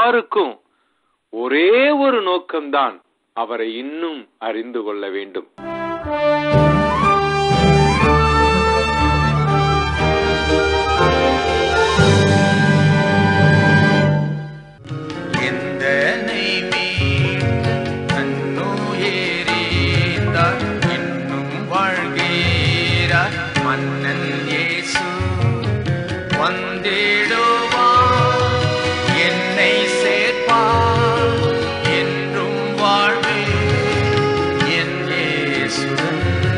எல்லாருக்கும் ஒரே ஒரு நோக்கம்தான் அவரை இன்னும் அறிந்து கொள்ள வேண்டும் எந்தனை மீட்க தன்னுயிரீந்தார் இன்னும் வாழ்கிறார் மன்னன் இயேசு வந்திடுவார் என்னை சேர்ப்பார் என்றும் வாழ்வே என் இயேசுடன்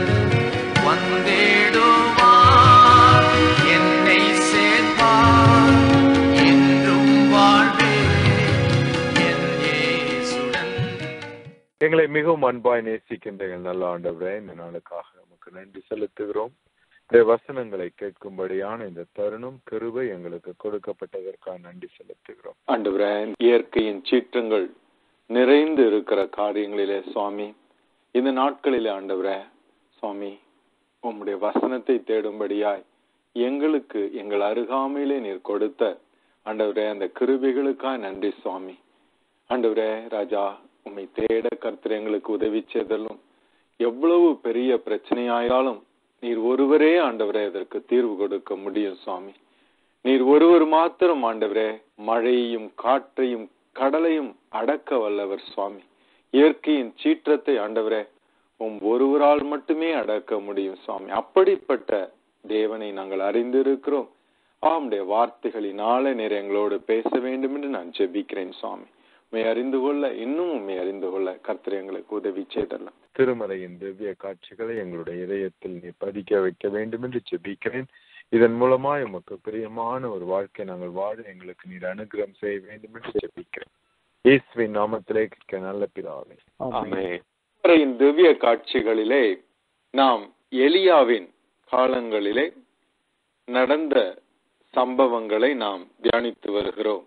வந்திடுவார் என்னை சேர்ப்பார் என்றும் வாழ்வே என் இயேசுடன் எங்களை மிகவும் அன்பாய் நேசிக்கின்ற எங்கள் நல்ல ஆண்டவரே இந்த நாளுக்காக நமக்கு நன்றி செலுத்துகிறோம் இந்த வசனங்களை கேட்கும்படியான இந்த தருணம் கிருபை எங்களுக்கு கொடுக்கப்பட்டதற்காக நன்றி செலுத்துகிறோம் ஆண்டவரே இயற்கையின் சீற்றங்கள் நிறைந்து இருக்கிற காரியங்களிலே சுவாமி இந்த நாட்களிலே ஆண்டவரே சுவாமி உம்முடைய வசனத்தை தேடும்படியாய் எங்களுக்கு எங்கள் அருகாமையிலே நீர் கொடுத்த ஆண்டவரே அந்த கிருபைகளுக்காய் நன்றி சுவாமி ஆண்டவரே ராஜா உம்மை தேட கர்த்தர் எங்களுக்கு உதவி செய்தலும் எவ்வளவு பெரிய பிரச்சனையாயாலும் நீர் ஒருவரே ஆண்டவரே அதற்கு தீர்வு கொடுக்க முடியும் சுவாமி நீர் ஒருவர் மாத்திரம் ஆண்டவரே மழையையும் காற்றையும் கடலையும் அடக்க வல்லவர் சுவாமி இயற்கையின் சீற்றத்தை ஆண்டவரே உம் ஒருவரால் மட்டுமே அடக்க முடியும் சுவாமி அப்படிப்பட்ட தேவனை நாங்கள் அறிந்திருக்கிறோம் ஆமுடைய வார்த்தைகளினால நீர் எங்களோடு பேச வேண்டும் என்று நான் ஜெபிக்கிறேன் சுவாமி உண்மை அறிந்து கொள்ள இன்னும் உண்மை அறிந்து கொள்ள கர்த்தர் எங்களுக்கு உதவி செய்தல்லாம் திருமலையின் திவ்ய காட்சிகளை எங்களுடைய இதயத்தில் நீ பதிக்க வைக்க வேண்டும் என்று ஜெபிக்கிறேன் இதன் மூலமாய் உமக்கு பிரியமான ஒரு வாழ்க்கை நாங்கள் வாழ எங்களுக்கு நீர் அனுகிரகம் செய்ய வேண்டும் என்று ஜெபிக்கிறேன் இயேசுவின் நாமத்திலே கேட்க நல்ல பிதாவே ஆமென். திருமறையின் திவ்ய காட்சிகளிலே நாம் எலியாவின் காலங்களிலே நடந்த சம்பவங்களை நாம் தியானித்து வருகிறோம்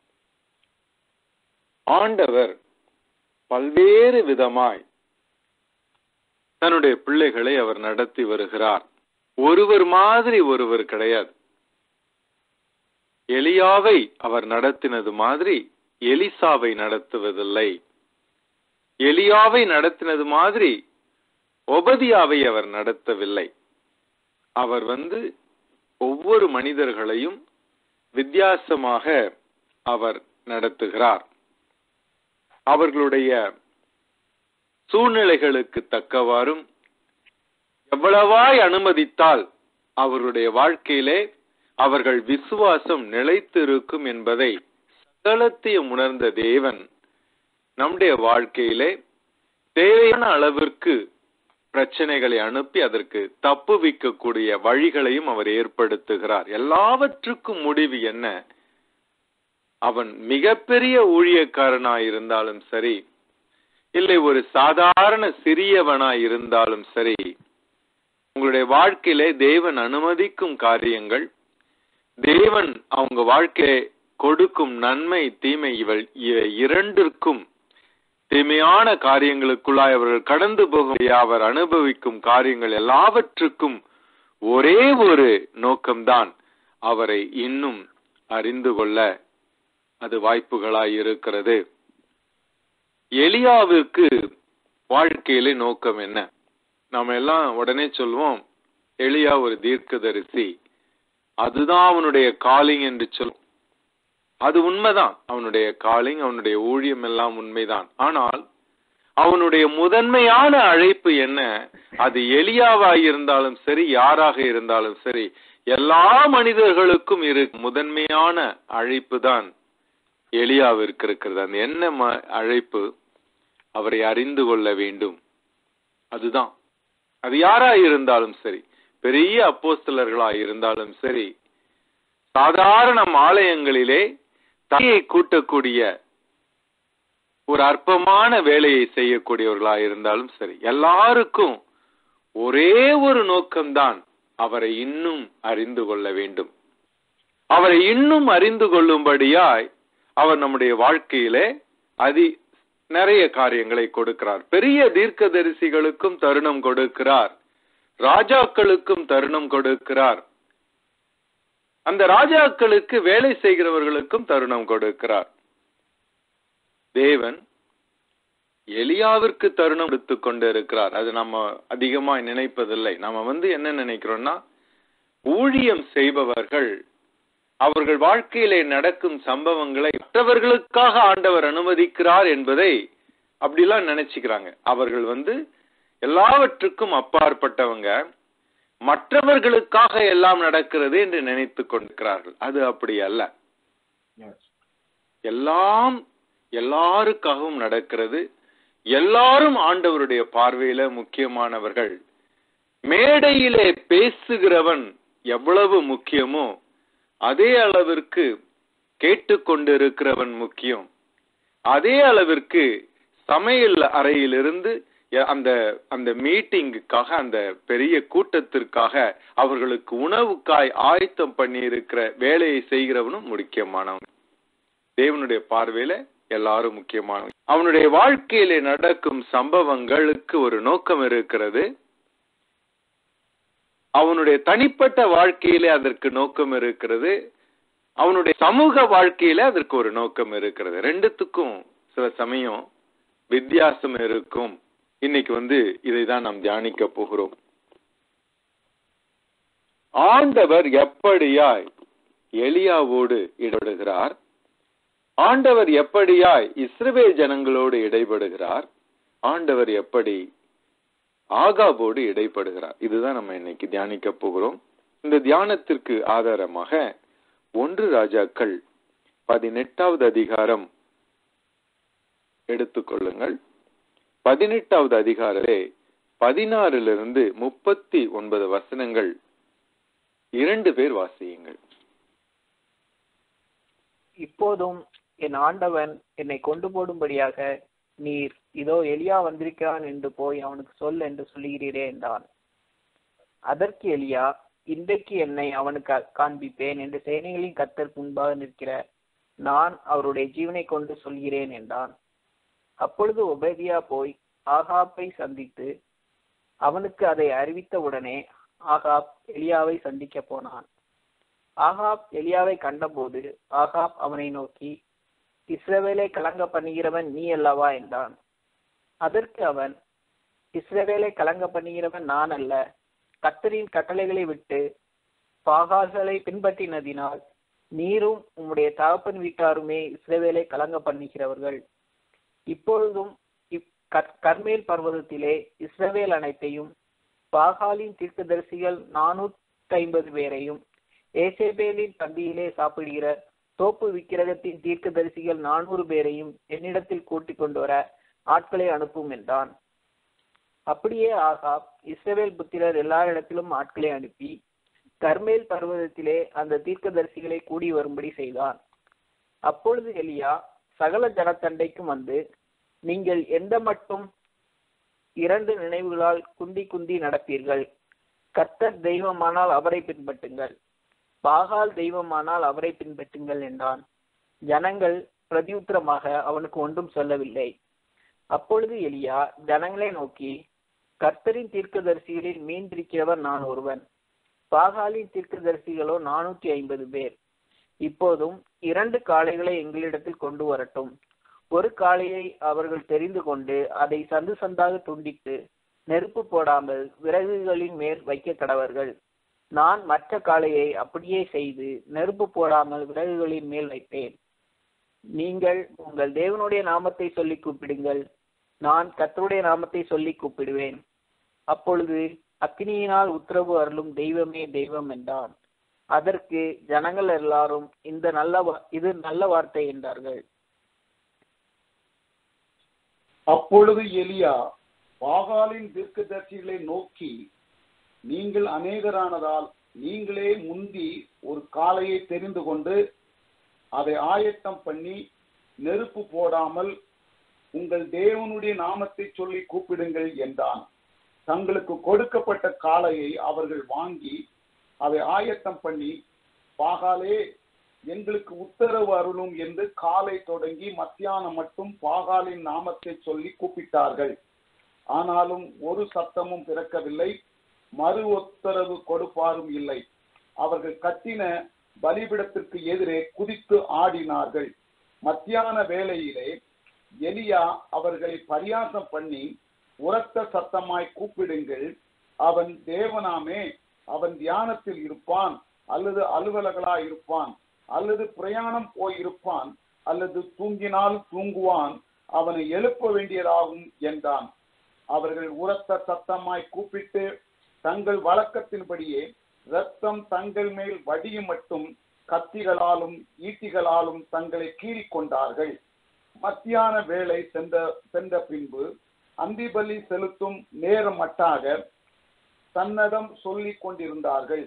ஆண்டவர் பல்வேறு விதமாய் தன்னுடைய பிள்ளைகளை அவர் நடத்தி வருகிறார் ஒருவர் மாதிரி ஒருவர் கிடையாது எலியாவை அவர் நடத்தினது மாதிரி எலிசாவை நடத்துவதில்லை எலியாவை நடத்தினது மாதிரி ஒபதியாவை அவர் நடத்தவில்லை அவர் வந்து ஒவ்வொரு மனிதர்களையும் வித்தியாசமாக அவர் நடத்துகிறார் அவர்களுடைய சூழ்நிலைகளுக்கு தக்கவாறும் எவ்வளவாய் அனுமதித்தால் அவர்களுடைய வாழ்க்கையிலே அவர்கள் விசுவாசம் நிலைத்திருக்கும் என்பதை சகலத்தையும் உணர்ந்த தேவன் நம்முடைய வாழ்க்கையிலே தேவையான அளவிற்கு பிரச்சனைகளை அனுப்பி அதற்கு தப்புவிக்கக்கூடிய வழிகளையும் அவர் ஏற்படுத்துகிறார் எல்லாவற்றுக்கும் முடிவு என்ன அவன் மிகப்பெரிய ஊழியக்காரனாய் இருந்தாலும் சரி இல்லை ஒரு சாதாரண சிறியவனாய் இருந்தாலும் சரி உங்களுடைய வாழ்க்கையிலே தேவன் அனுமதிக்கும் காரியங்கள் தேவன் அவங்க வாழ்க்கையிலே கொடுக்கும் நன்மை தீமை இவள் இவை இரண்டிற்கும் தீமையான காரியங்களுக்குள்ளாய் அவர்கள் கடந்து போக அவர் அனுபவிக்கும் காரியங்கள் எல்லாவற்றுக்கும் ஒரே ஒரு நோக்கம்தான் அவரை இன்னும் அறிந்து கொள்ள அது வாய்ப்புகளாய் இருக்கிறது எலியாவிற்கு வாழ்க்கையில நோக்கம் என்ன நாம எல்லாம் உடனே சொல்லுவோம் எலியா ஒரு தீர்க்கதரிசி அதுதான் அவனுடைய காலிங் என்று சொல்லும் அது உண்மைதான் அவனுடைய காலிங் அவனுடைய ஊழியம் எல்லாம் உண்மைதான் ஆனால் அவனுடைய முதன்மையான அழைப்பு என்ன அது எலியாவாக இருந்தாலும் சரி யாராக இருந்தாலும் சரி எல்லா மனிதர்களுக்கும் இரு முதன்மையான அழைப்பு தான் எலியாவிற்கு இருக்கிறது அந்த என்ன ம- அழைப்பு அவரை அறிந்து கொள்ள வேண்டும் அதுதான் அது யாரா இருந்தாலும் சரி பெரிய அப்போஸ்தலர்களா இருந்தாலும் சரி சாதாரண ஆலயங்களிலே தலையை கூட்டக்கூடிய ஒரு அற்பமான வேலையை செய்யக்கூடியவர்களா இருந்தாலும் சரி எல்லாருக்கும் ஒரே ஒரு நோக்கம்தான் அவரை இன்னும் அறிந்து கொள்ள வேண்டும் அவரை இன்னும் அறிந்து கொள்ளும்படியாய் அவர் நம்முடைய வாழ்க்கையிலே அதி நிறைய காரியங்களை கொடுக்கிறார் பெரிய தீர்க்கதரிசிகளுக்கும் தருணம் கொடுக்கிறார் ராஜாக்களுக்கும் தருணம் கொடுக்கிறார் அந்த ராஜாக்களுக்கு வேலை செய்கிறவர்களுக்கும் தருணம் கொடுக்கிறார் தேவன் எலியாவிற்கு தருணம் எடுத்து கொண்டு இருக்கிறார் அது நம்ம அதிகமா நினைப்பதில்லை நம்ம வந்து என்ன நினைக்கிறோம்னா ஊழியம் செய்பவர்கள் அவர்கள் வாழ்க்கையிலே நடக்கும் சம்பவங்களை மற்றவர்களுக்காக ஆண்டவர் அனுமதிக்கிறார் என்பதை அப்படிலாம் நினைச்சுக்கிறாங்க அவர்கள் வந்து எல்லாவற்றுக்கும் அப்பாற்பட்டவங்க மற்றவர்களுக்காக எல்லாம் நடக்கிறது என்று நினைத்துக் கொண்டிருக்கிறார்கள் அது அப்படி அல்ல எல்லாம் எல்லாருக்காகவும் நடக்கிறது எல்லாரும் ஆண்டவருடைய பார்வையில முக்கியமானவர்கள் மேடையிலே பேசுகிறவன் எவ்வளவு முக்கியமோ அதே அளவிற்கு கேட்டுக்கொண்டிருக்கிறவன் முக்கியம் அதே அளவிற்கு சமையல் அறையிலிருந்து எ- அந்த அந்த மீட்டிங்குக்காக அந்த பெரிய கூட்டத்திற்காக அவர்களுக்கு உணவுக்காய் ஆயத்தம் பண்ணி இருக்கிற வேலையை செய்கிறவனும் முக்கியமானவன் தேவனுடைய பார்வையில எல்லாரும் முக்கியமானவன் அவனுடைய வாழ்க்கையிலே நடக்கும் சம்பவங்களுக்கு ஒரு நோக்கம் இருக்கிறது அவனுடைய தனிப்பட்ட வாழ்க்கையிலே அதற்கு நோக்கம் இருக்கிறது அவனுடைய சமூக வாழ்க்கையில அதற்கு ஒரு நோக்கம் இருக்கிறது ரெண்டுத்துக்கும் சில சமயம் வித்தியாசம் இருக்கும் இன்னைக்கு வந்து இதை தான் நாம் தியானிக்க போகிறோம் ஆண்டவர் எப்படியாய் எலியாவோடு இடைபடுகிறார் ஆண்டவர் எப்படியாய் இஸ்ரவேல் ஜனங்களோடு இடைபடுகிறார் ஆண்டவர் எப்படி ஆகாபோடு இடைப்படுகிறார் இதுதான் நம்ம இன்னைக்கு தியானிக்க போகிறோம் இந்த தியானத்திற்கு ஆதாரமாக ஒன்று ராஜாக்கள் பதினெட்டாவது அதிகாரம் எடுத்துக்கொள்ளுங்கள் பதினெட்டாவது அதிகாரத்திலே பதினாறிலிருந்து முப்பத்தி ஒன்பது வசனங்கள் இரண்டு பேர் வாசியுங்கள் இப்போதும் என் ஆண்டவன் என்னை கொண்டு போடும்படியாக நீர் இதோ எலியா வந்திருக்கிறான் என்று போய் அவனுக்கு சொல் என்று சொல்லுகிறீரே என்றான் அதற்கு எலியா இன்றைக்கு என்னை அவனுக்கு காண்பிப்பேன் என்று சேனைகளின் கத்தர் முன்பாக நிற்கிற நான் அவருடைய ஜீவனை கொண்டு சொல்கிறேன் என்றான் அப்பொழுது ஒபேதியா போய் ஆகாப்பை சந்தித்து அவனுக்கு அதை அறிவித்தவுடனே ஆகாப் எலியாவை சந்திக்க போனான் ஆகாப் எலியாவை கண்டபோது ஆகாப் அவனை நோக்கி இஸ்ரவேலை கலங்க பண்ணுகிறவன் நீ அல்லவா என்றான் அதற்கு அவன் இஸ்ரவேலை கலங்க பண்ணுகிறவன் நான் அல்ல கத்தரின் கட்டளைகளை விட்டு பாகால்களை பின்பற்றினதினால் நீரும் உம்முடைய தகப்பன் வீட்டாருமே இஸ்ரவேலை கலங்க பண்ணுகிறவர்கள் இப்பொழுதும் இப் கர்- கர்மேல் பர்வதத்திலே இஸ்ரவேல் அனைத்தையும் பாகாலின் தீர்க்கதரிசிகள் நானூத்தி ஐம்பது பேரையும் ஏசேபேலின் பந்தியிலே சாப்பிடுகிற தோப்பு விக்கிரகத்தின் தீர்க்கதரிசிகள் நானூறு பேரையும் என்னிடத்தில் கூட்டிக் கொண்டு வர ஆட்களை அனுப்பும் என்றான் அப்படியே ஆகாப் இஸ்ரவேல் புத்திரர் எல்லாரிடத்திலும் ஆட்களை அனுப்பி கர்மேல் பர்வதத்திலே அந்த தீர்க்கதரிசிகளை கூடி வரும்படி செய்தான் அப்பொழுது எலியா சகல ஜனத்தண்டைக்கும் வந்து நீங்கள் எந்த மட்டும் இரண்டு நினைவுகளால் குந்தி குந்தி நடப்பீர்கள் கர்த்தர் தெய்வமானால் அவரை பின்பற்றுங்கள் பாகால் தெய்வமானால் அவரை பின்பற்றுங்கள் என்றான் ஜனங்கள் பிரதியுத்தரமாக அவனுக்கு ஒன்றும் சொல்லவில்லை அப்பொழுது எலியா ஜனங்களை நோக்கி கர்த்தரின் தீர்க்கதரிசிகளில் மீன் பிடிக்கிறவர் நான் ஒருவன் பாகாலின் தீர்க்கதரிசிகளோ நானூற்றி ஐம்பது பேர் இப்போதும் இரண்டு காளைகளை எங்களிடத்தில் கொண்டு வரட்டும் ஒரு காளையை அவர்கள் தெரிந்து கொண்டு அதை சந்து சந்தாக துண்டித்து நெருப்பு போடாமல் விறகுகளின் மேல் வைக்க கடவர்கள் நான் மற்ற காளையை அப்படியே செய்து நெருப்பு போடாமல் விறகுகளின் மேல் வைப்பேன் நீங்கள் உங்கள் தேவனுடைய நாமத்தை சொல்லி கூப்பிடுங்கள் நான் கர்த்தருடைய நாமத்தை சொல்லி கூப்பிடுவேன் அப்பொழுது அக்னியினால் உத்தரவு அருளும் தெய்வமே தெய்வம் என்றான் அதற்கு ஜனங்கள் எல்லாரும் இந்த நல்ல வா- இது நல்ல வார்த்தை என்றார்கள் அப்பொழுது எலியா பாகாலின் தீர்க்கதரிசிகளை நோக்கி நீங்கள் அநேகரானதால் நீங்களே முந்தி ஒரு காளையை தெரிந்து கொண்டு அதை ஆயத்தம் பண்ணி நெருப்பு போடாமல் உங்கள் தேவனுடைய நாமத்தை சொல்லி கூப்பிடுங்கள் என்றான் தங்களுக்கு கொடுக்கப்பட்ட காளையை அவர்கள் வாங்கி அதை ஆயத்தம் பண்ணி பாகாலே எங்களுக்கு உத்தரவு அருளும் என்று காலை தொடங்கி மத்தியானம் மட்டும் பாகாலின் நாமத்தை சொல்லி கூப்பிட்டார்கள் ஆனாலும் ஒரு சத்தமும் பிறக்கவில்லை மறு உத்தரவு கொடுப்பாரும் இல்லை அவர்கள் கட்டின பலிபிடத்திற்கு எதிரே குதித்து ஆடினார்கள் மத்தியான வேளையிலே எலியா அவர்களை பரியாசம் பண்ணி உரத்த சத்தமாய் கூப்பிடுங்கள் அவன் தேவனாமே அவன் தியானத்தில் இருப்பான் அல்லது அலுவலகளா இருப்பான் அல்லது பிரயாணம் போயிருப்பான் அல்லது தூங்கினால் தூங்குவான் அவனை எழுப்ப வேண்டியதாகும் என்றான் அவர்கள் உரத்த சத்தமாய் கூப்பிட்டு தங்கள் வழக்கத்தின்படியே ரத்தம் தங்கள் மேல் வடியும் மட்டும் கத்திகளாலும் ஈட்டிகளாலும் தங்களை கீறிக் கொண்டார்கள் மத்தியான வேளை சென்ற சென்ற பின்பு அந்திபலி செலுத்தும் நேரம் மட்டாக தன்னடம் சொல்லிக் கொண்டிருந்தார்கள்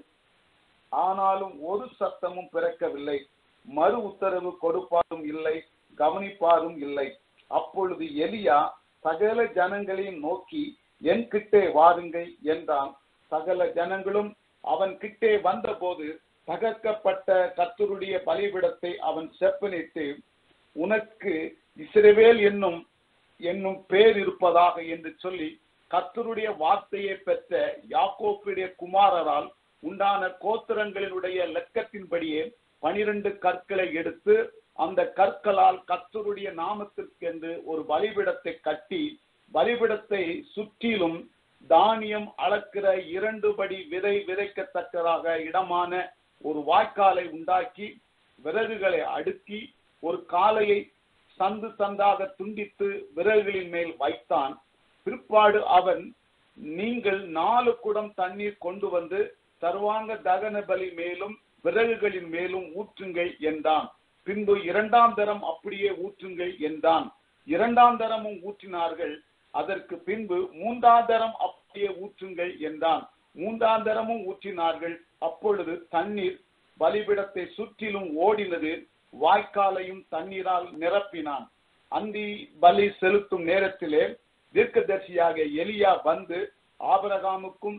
ஆனாலும் ஒரு சத்தமும் பிறக்கவில்லை மறு உத்தரவு கொடுப்பாரும் இல்லை கவனிப்பாரும் இல்லை அப்பொழுது எலியா சகல ஜனங்களையும் நோக்கி என் கிட்டே வாருங்கள் என்றான் சகல ஜனங்களும் அவன் கிட்டே வந்தபோது தகர்க்கப்பட்ட கர்த்தருடைய பலிபிடத்தை அவன் செப்பனிட்டு உனக்கு இஸ்ரவேல் என்னும் என்னும் பேர் இருப்பதாக என்று சொல்லி கர்த்தருடைய வார்த்தையை பெற்ற யாக்கோப்புடைய குமாரரால் உண்டான கோத்திரங்களினுடைய லெக்கத்தின்படியே பனிரெண்டு கற்களை எடுத்து அந்த கற்களால் கர்த்தருடைய நாமத்திற்கென்று ஒரு பலிபிடத்தை கட்டி பலிபிடத்தை சுற்றிலும் தானியம் அளக்கிற இரண்டு படி விதை விதைக்கத்தக்கதாக இடமான ஒரு வாய்க்காலை உண்டாக்கி விறகுகளை அடுக்கி ஒரு காலையை சந்து சந்தாக துண்டித்து விறகுகளின் மேல் வைத்தான் பிற்பாடு அவன் நீங்கள் நாலு குடம் தண்ணீர் கொண்டு வந்து சர்வாங்க தகன பலி மேலும் விறகுகளின் மேலும் ஊற்றுங்கள் என்றான் பின்பு இரண்டாம் தரம் அப்படியே ஊற்றுங்கள் என்றான் இரண்டாம் தரமும் ஊற்றினார்கள் அதற்கு பின்பு மூன்றாம் தரம் அப்படியே ஊற்றுங்கள் என்றான் மூன்றாம் தரமும் ஊற்றினார்கள் அப்பொழுது தண்ணீர் பலிபிடத்தை சுற்றிலும் ஓடினது வாய்க்காலையும் தண்ணீரால் நிரப்பினான் அந்தி பலி செலுத்தும் நேரத்திலே தீர்க்கதரிசியாக எலியா வந்து ஆபரகாமுக்கும்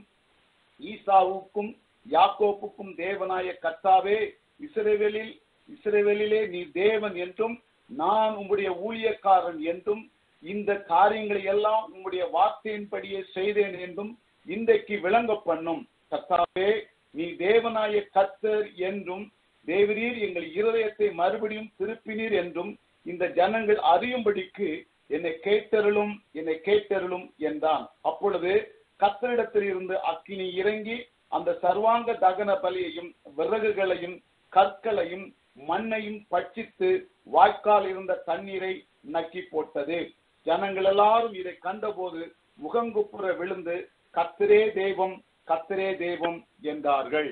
ஈசாவுக்கும் யாக்கோப்புக்கும் தேவனாய கர்த்தாவே இஸ்ரேவேலில் இஸ்ரேவேலிலே நீ தேவன் என்றும் நான் உம்முடைய ஊழியக்காரன் என்றும் இந்த காரியங்களை எல்லாம் உம்முடைய வார்த்தையின்படியே செய்தேன் என்றும் இன்றைக்கு விளங்க பண்ணும் கர்த்தாவே நீ தேவனாய கர்த்தர் என்றும் தேவரீர் எங்கள் இருதயத்தை மறுபடியும் திருப்பினீர் என்றும் இந்த ஜனங்கள் அறியும்படிக்கு என்னை கேட்டருளும் என்னை கேட்டருளும் என்றான் அப்பொழுது கத்தரிடத்தில் இருந்து அக்கினி இறங்கி அந்த சர்வாங்க தகன பலியையும் விறகுகளையும் கற்களையும் மண்ணையும் பட்சித்து வாய்க்கால் இருந்த தண்ணீரை நக்கி போட்டது ஜனங்கள் எல்லாரும் இதை கண்டபோது முகங்குப்புற விழுந்து கத்திரே தெய்வம் கத்திரே தெய்வம் என்றார்கள்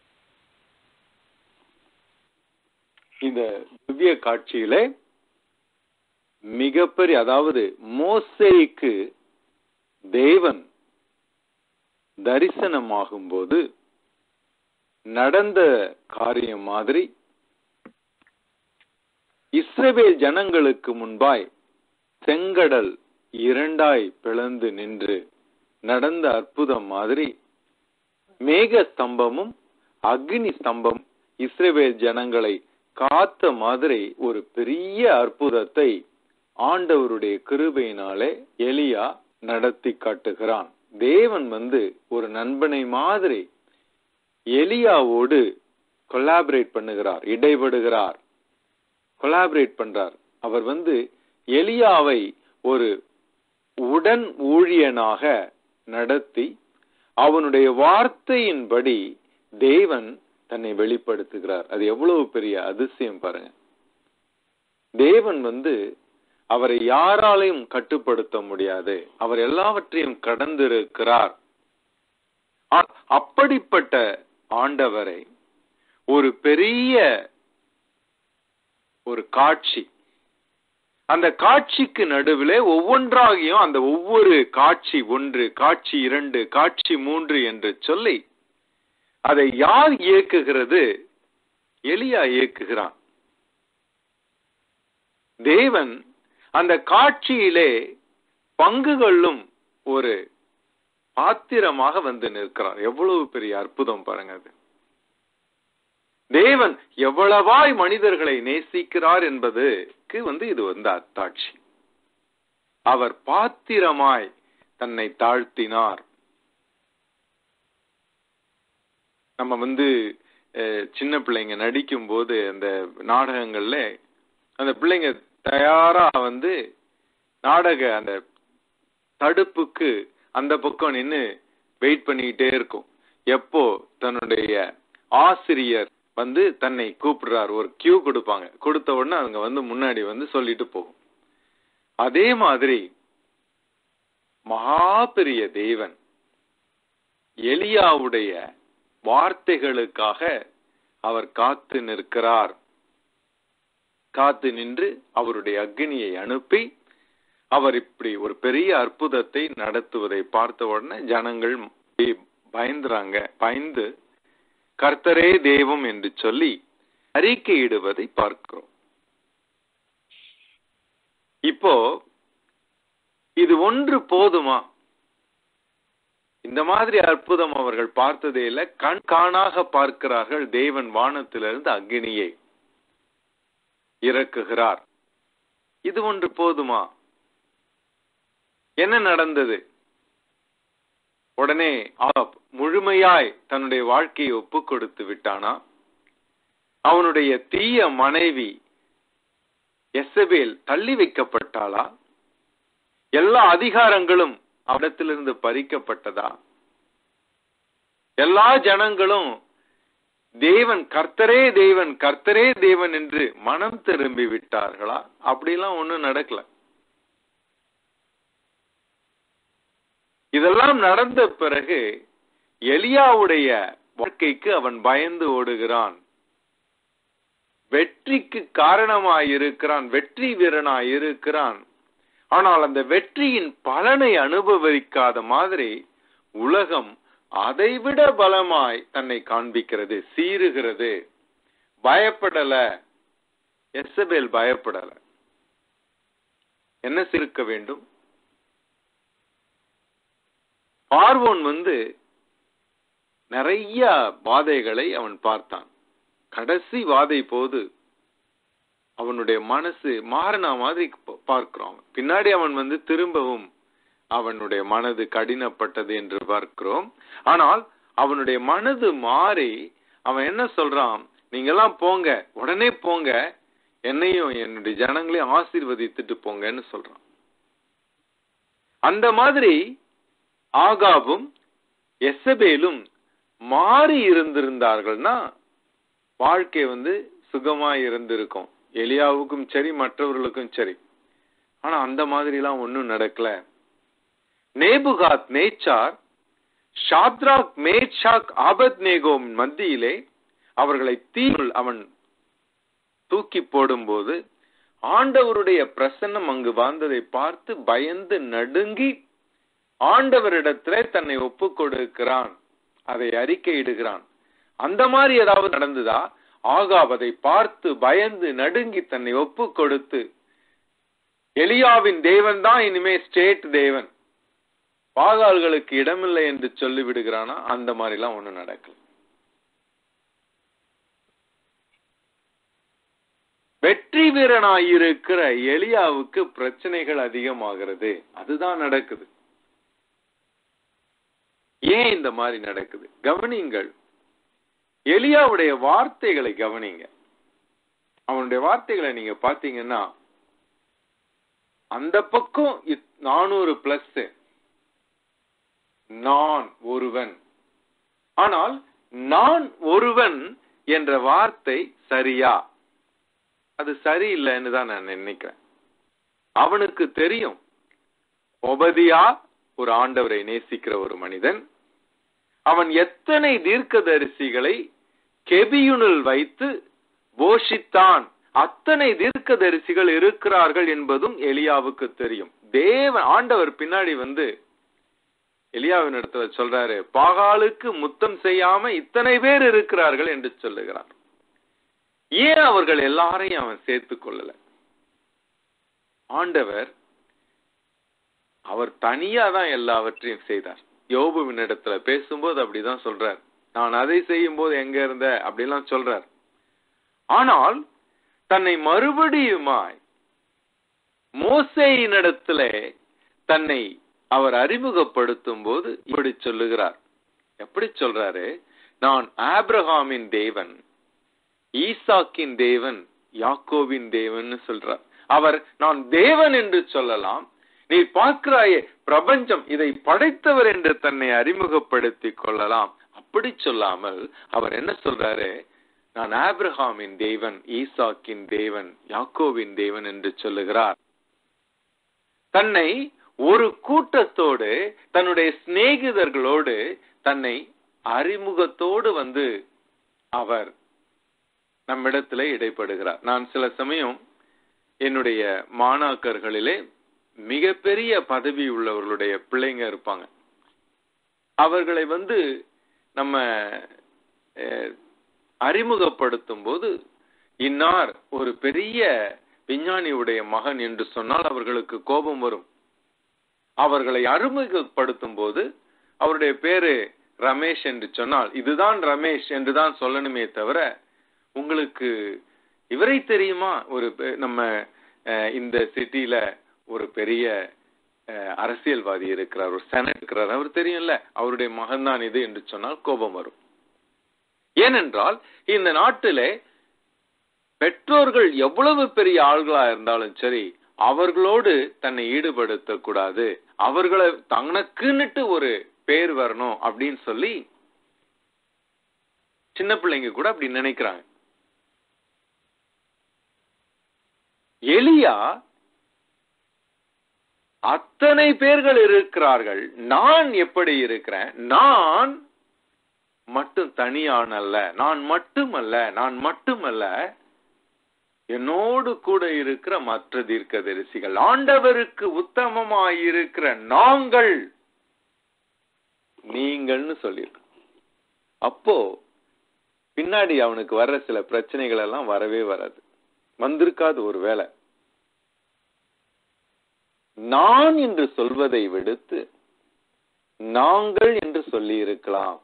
இந்த திவ்ய காட்சியிலே மிகப்பெரிய அதாவது மோசேக்கு தேவன் தரிசனமாகும் போது நடந்த காரியம் மாதிரி இஸ்ரவேல் ஜனங்களுக்கு முன்பாய் செங்கடல் இரண்டாய் பிளந்து நின்று நடந்த அற்புதம் மாதிரி மேக ஸ்தம்பமும் அக்னி ஸ்தம்பம் இஸ்ரவேல் ஜனங்களை காத்த மாதிரி ஒரு பெரிய அற்புதத்தை ஆண்டவருடைய கிருபையினாலே எலியா நடத்தி காட்டுகிறான் தேவன் வந்து ஒரு நண்பனை மாதிரி எலியாவோடு கொலாபரேட் பண்ணுகிறார் இடைபடுகிறார் கொலாபரேட் பண்றார் அவர் வந்து எலியாவை ஒரு உடன் ஊழியனாக நடத்தி அவனுடைய வார்த்தையின்படி தேவன் தன்னை வெளிப்படுத்துகிறார் அது எவ்வளவு பெரிய அதிசயம் பாருங்க தேவன் வந்து அவரை யாராலையும் கட்டுப்படுத்த முடியாது அவர் எல்லாவற்றையும் கடந்திருக்கிறார் ஆ- அப்படிப்பட்ட ஆண்டவரை ஒரு பெரிய ஒரு காட்சி அந்த காட்சிக்கு நடுவிலே ஒவ்வொன்றாகியும் அந்த ஒவ்வொரு காட்சி ஒன்று காட்சி இரண்டு காட்சி மூன்று என்று சொல்லி அதை யார் இயக்குகிறது எலியா இயக்குகிறான் தேவன் அந்த காட்சியிலே பங்குகளும் ஒரு பாத்திரமாக வந்து நிற்கிறார் எவ்வளவு பெரிய அற்புதம் பாருங்க அது தேவன் எவ்வளவாய் மனிதர்களை நேசிக்கிறார் என்பதுக்கு வந்து இது வந்து அத்தாட்சி அவர் பாத்திரமாய் தன்னை தாழ்த்தினார் நம்ம வந்து அஹ், சின்ன பிள்ளைங்க நடிக்கும் போது அந்த நாடகங்கள்ல அந்த பிள்ளைங்க தயாரா வந்து நாடக அந்த தடுப்புக்கு அந்த பக்கம் நின்னு வெயிட் பண்ணிக்கிட்டே இருக்கும் எப்போ தன்னுடைய ஆசிரியர் வந்து தன்னை கூப்பிடுறார் ஒரு கியூ கொடுப்பாங்க கொடுத்த உடனே அவங்க வந்து முன்னாடி வந்து சொல்லிட்டு போகும் அதே மாதிரி மகா பெரிய தேவன் எலியாவுடைய வார்த்தைகளுக்காக அவர் காத்து நிற்கிறார் காத்து நின்று அவருடைய அக்னியை அனுப்பி அவர் இப்படி ஒரு பெரிய அற்புதத்தை நடத்துவதை பார்த்த உடனே ஜனங்கள் பயந்துறாங்க பயந்து கர்த்தரே தெய்வம் என்று சொல்லி அறிக்கையிடுவதை பார்க்கிறோம் இப்போ இது ஒன்று போதுமா இந்த மாதிரி அற்புதம் அவர்கள் பார்த்ததே இல்ல கண் காணாக பார்க்கிறார்கள் தேவன் வானத்திலிருந்து அக்னியை இறக்குகிறார் இது ஒன்று போதுமா என்ன நடந்தது உடனே ஆகாப் முழுமையாய் தன்னுடைய வாழ்க்கையை ஒப்பு கொடுத்து விட்டானா அவனுடைய தீய மனைவி எசபேல் தள்ளி வைக்கப்பட்டாளா எல்லா அதிகாரங்களும் அவரிடத்திலிருந்து பறிக்கப்பட்டதா எல்லா ஜனங்களும் தேவன் கர்த்தரே தேவன் கர்த்தரே தேவன் என்று மனம் திரும்பி விட்டார்களா அப்படிலாம் ஒண்ணும் நடக்கல இதெல்லாம் நடந்த பிறகு எலியாவுடைய வாழ்க்கைக்கு அவன் பயந்து ஓடுகிறான் வெற்றிக்கு காரணமாயிருக்கிறான் வெற்றி வீரனாய் இருக்கிறான் ஆனால் அந்த வெற்றியின் பலனை அனுபவிக்காத மாதிரி உலகம் அதைவிட பலமாய் தன்னை காண்பிக்கிறது சீறுகிறது பயப்படல எசபேல் பயப்படல என்ன சிரிக்க வேண்டும் பார்வோன் வந்து நிறைய வாதைகளை அவன் பார்த்தான் கடைசி வாதை போது அவனுடைய மனசு மாறின மாதிரி பார்க்கிறோம் பின்னாடி அவன் வந்து திரும்பவும் அவனுடைய மனது கடினப்பட்டது என்று பார்க்கிறோம் ஆனால் அவனுடைய மனது மாறி அவன் என்ன சொல்றான் நீங்க எல்லாம் போங்க உடனே போங்க என்னையும் என்னுடைய ஜனங்களையும் ஆசீர்வதித்துட்டு போங்கன்னு சொல்றான் அந்த மாதிரி ஆகாபும் எசபேலும் மாறி இருந்திருந்தார்கள்னா வாழ்க்கை வந்து சுகமா இருந்திருக்கும் எலியாவுக்கும் சரி மற்றவர்களுக்கும் சரி ஆனா அந்த மாதிரி எல்லாம் ஒன்னும் நடக்கல நேபுகாத் நேச்சார் ஷாத்ராக் மேஷாக் ஆபத் நேகோம் மத்தியிலே அவர்களை தீருள் அவன் தூக்கி போடும்போது ஆண்டவருடைய பிரசன்னம் அங்கு வாழ்ந்ததை பார்த்து பயந்து நடுங்கி ஆண்டவரிடத்துல தன்னை ஒப்பு கொடுக்கிறான் அதை அறிக்கையிடுகிறான் அந்த மாதிரி ஏதாவது நடந்ததா ஆகாப் அதை பார்த்து பயந்து நடுங்கி தன்னை ஒப்பு கொடுத்து எலியாவின் தேவன் தான் இனிமே ஸ்டேட் தேவன் பாகால்களுக்கு இடமில்லை என்று சொல்லி விடுகிறானா அந்த மாதிரி எல்லாம் ஒண்ணு நடக்கல வெற்றி வீரனாயிருக்கிற எலியாவுக்கு பிரச்சனைகள் அதிகமாகிறது அதுதான் நடக்குது ஏன் இந்த மாதிரி நடக்குது கவனிங்கள் எலியாவுடைய வார்த்தைகளை கவனிங்க அவனுடைய வார்த்தைகளை நீங்க பாத்தீங்கன்னா அந்த பக்கம் நானூறு பிளஸ் நான் ஒருவன் ஆனால் நான் ஒருவன் என்ற வார்த்தை சரியா அது சரியில்லைன்னு தான் நான் நினைக்கிறேன் அவனுக்கு தெரியும் ஒபதியா ஒரு ஆண்டவரை நேசிக்கிற ஒரு மனிதன் அவன் எத்தனை தீர்க்கதரிசிகளை கெபியுனில் வைத்து போஷித்தான் அத்தனை தீர்க்கதரிசிகள் இருக்கிறார்கள் என்பதும் எலியாவுக்கு தெரியும் தேவன் ஆண்டவர் பின்னாடி வந்து எலியாவின் இடத்துல சொல்றாரு பாகாலுக்கு முத்தம் செய்யாம இத்தனை பேர் இருக்கிறார்கள் என்று சொல்லுகிறார் ஏன் அவர்கள் எல்லாரையும் அவன் சேர்த்து கொள்ளல ஆண்டவர் அவர் தனியா தான் எல்லாவற்றையும் செய்தார் யோபுவின் இடத்துல பேசும்போது அப்படிதான் சொல்றார் நான் அதை செய்யும் போது எங்க இருந்த அப்படிலாம் சொல்றார் ஆனால் தன்னை மறுபடியுமாய் மோசையினிடத்துல தன்னை அவர் அறிமுகப்படுத்தும் போது இப்படி சொல்லுகிறார் எப்படி சொல்றாரு நான் ஆப்ரஹாமின் தேவன் ஈசாக்கின் தேவன் யாக்கோவின் தேவன் சொல்றார் அவர் நான் தேவன் என்று சொல்லலாம் நீ பார்க்கிறாயே பிரபஞ்சம் இதை படைத்தவர் என்று தன்னை அறிமுகப்படுத்திக் கொள்ளலாம் அப்படி சொல்லாமல் அவர் என்ன சொல்றாரு நான் ஆபிரகாமின் தேவன் ஈசாக்கின் தேவன் யாக்கோவின் தேவன் என்று சொல்லுகிறார் தன்னை ஒரு கூட்டத்தோடு தன்னுடைய சிநேகிதர்களோடு தன்னை அறிமுகத்தோடு வந்து அவர் நம்மிடத்திலே இடைப்படுகிறார் நான் சில சமயம் என்னுடைய மாணாக்கர்களிலே மிகப்பெரிய பதவி உள்ளவர்களுடைய பிள்ளைங்க இருப்பாங்க அவர்களை வந்து நம்ம அஹ், அறிமுகப்படுத்தும் போது இன்னார் ஒரு பெரிய விஞ்ஞானியுடைய மகன் என்று சொன்னால் அவர்களுக்கு கோபம் வரும் அவர்களை அறிமுகப்படுத்தும் போது அவருடைய பேரு ரமேஷ் என்று சொன்னால் இதுதான் ரமேஷ் என்று தான் சொல்லணுமே தவிர உங்களுக்கு இவரை தெரியுமா ஒரு பெ- நம்ம அஹ், இந்த சிட்டில ஒரு பெரிய அஹ், அரசியல்வாதி இருக்கிறார் ஒரு செனட் இருக்கிறார் அவர் தெரியும்ல அவருடைய மகன்தான் இது என்று சொன்னால் கோபம் வரும் ஏனென்றால் இந்த நாட்டிலே பெற்றோர்கள் எவ்வளவு பெரிய ஆள்களா இருந்தாலும் சரி அவர்களோடு தன்னை ஈடுபடுத்த கூடாது அவர்களை தனக்குன்னுட்டு ஒரு பேர் வரணும் அப்படின்னு சொல்லி சின்ன பிள்ளைங்க கூட அப்படி நினைக்கிறாங்க எலியா அத்தனை பேர்கள் இருக்கிறார்கள் நான் எப்படி இருக்கிறேன் நான் மட்டும் தனியானல்ல நான் மட்டுமல்ல நான் மட்டுமல்ல என்னோடு கூட இருக்கிற மற்ற தீர்க்கதரிசிகள் ஆண்டவருக்கு உத்தமமாயிருக்கிற நாங்கள் நீங்கள்னு சொல்லியிருக்கு அப்போ பின்னாடி அவனுக்கு வர்ற சில பிரச்சனைகள் எல்லாம் வரவே வராது வந்திருக்காது ஒரு வேளை நான் என்று சொல்வதை விடுத்து நாங்கள் என்று சொல்லி இருக்கலாம்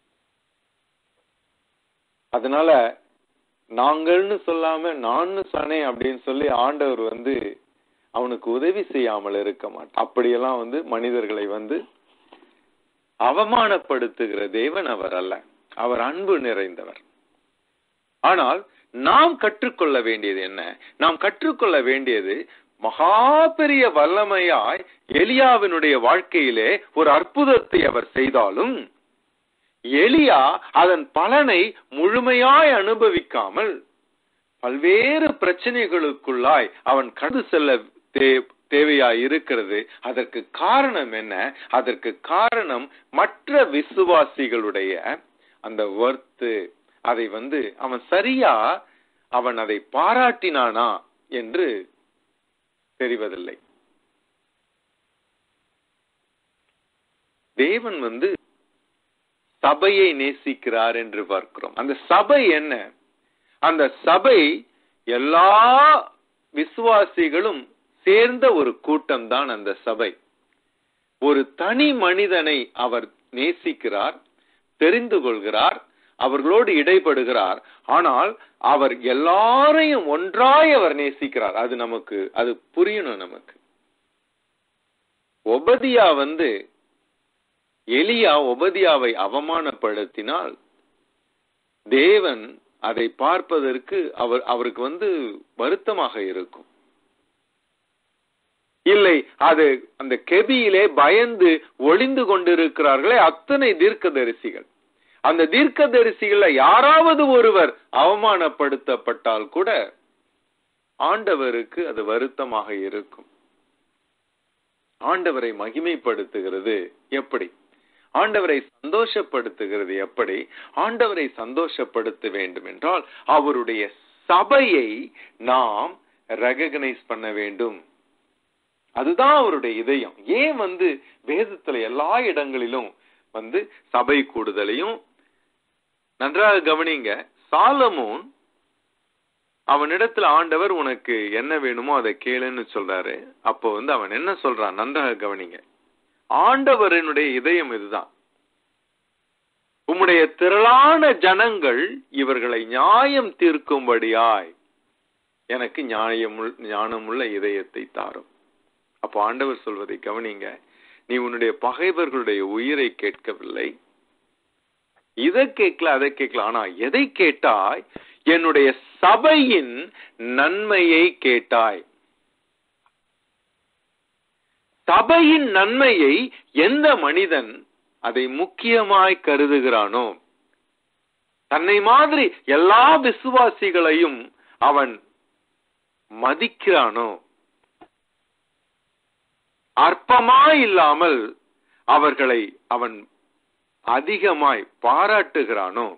அதனால நாங்கள்னு சொல்லாம நான்னு சொன்னேன் அப்படின்னு சொல்லி ஆண்டவர் வந்து அவனுக்கு உதவி செய்யாமல் இருக்க மாட்டான் அப்படியெல்லாம் வந்து மனிதர்களை வந்து அவமானப்படுத்துகிற தேவன் அவர் அல்ல அவர் அன்பு நிறைந்தவர் ஆனால் நாம் கற்றுக்கொள்ள வேண்டியது என்ன நாம் கற்றுக்கொள்ள வேண்டியது மகா பெரிய வல்லமையாய் எலியாவினுடைய வாழ்க்கையிலே ஒரு அற்புதத்தை அவர் செய்தாலும் எலியா அதன் பலனை முழுமையாய் அனுபவிக்காமல் பல்வேறு பிரச்சனைகளுக்குள்ளாய் அவன் கடந்து செல்ல தே- தேவையாய் இருக்கிறது அதற்கு காரணம் என்ன அதற்கு காரணம் மற்ற விசுவாசிகளுடைய அந்த வர்த்து அதை வந்து அவன் சரியா அவன் அதை பாராட்டினானா என்று தெரிவதில்லை தேவன் வந்து சபையை நேசிக்கிறார் என்று பார்க்கிறோம் அந்த சபை என்ன அந்த சபை எல்லா விசுவாசிகளும் சேர்ந்த ஒரு கூட்டம் தான் அந்த சபை ஒரு தனி மனிதனை அவர் நேசிக்கிறார் தெரிந்து கொள்கிறார் அவர்களோடு இடைப்படுகிறார் ஆனால் அவர் எல்லாரையும் ஒன்றாய் அவர் நேசிக்கிறார் அது நமக்கு அது புரியணும் நமக்கு ஒபதியா வந்து எலியா ஒபதியாவை அவமானப்படுத்தினால் தேவன் அதை பார்ப்பதற்கு அவர் அவருக்கு வந்து வருத்தமாக இருக்கும் இல்லை அது அந்த கெபியிலே பயந்து ஒளிந்து கொண்டிருக்கிறார்களே அத்தனை தீர்க்கதரிசிகள் அந்த தீர்க்கதரிசிகள யாராவது ஒருவர் அவமானப்படுத்தப்பட்டால் கூட ஆண்டவருக்கு அது வருத்தமாக இருக்கும் ஆண்டவரை மகிமைப்படுத்துகிறது எப்படி ஆண்டவரை சந்தோஷப்படுத்துகிறது எப்படி ஆண்டவரை சந்தோஷப்படுத்த வேண்டும் என்றால் அவருடைய சபையை நாம் ரெகக்னைஸ் பண்ண வேண்டும் அதுதான் அவருடைய இதயம் ஏன் வந்து வேதத்துல எல்லா இடங்களிலும் வந்து சபை கூடுதலையும் நன்றாக கவனிங்க சாலமோன் அவனிடத்துல ஆண்டவர் உனக்கு என்ன வேணுமோ அதை கேளுன்னு சொல்றாரு அப்போ வந்து அவன் என்ன சொல்றான் நன்றாக கவனிங்க ஆண்டவரினுடைய இதயம் இதுதான் உம்முடைய திரளான ஜனங்கள் இவர்களை நியாயம் தீர்க்கும்படியாய் எனக்கு நியாயமுள் ஞானமுள்ள இதயத்தை தாரும் அப்போ ஆண்டவர் சொல்வதை கவனிங்க நீ உன்னுடைய பகைவர்களுடைய உயிரை கேட்கவில்லை இதை கேட்கல அதை கேட்கல ஆனா எதை கேட்டாய் என்னுடைய சபையின் நன்மையை கேட்டாய் சபையின் நன்மையை எந்த மனிதன் அதை முக்கியமாய் கருதுகிறானோ தன்னை மாதிரி எல்லா விசுவாசிகளையும் அவன் மதிக்கிறானோ அற்பமாய் இல்லாமல் அவர்களை அவன் அதிகமாய் பாராட்டுகிறானோ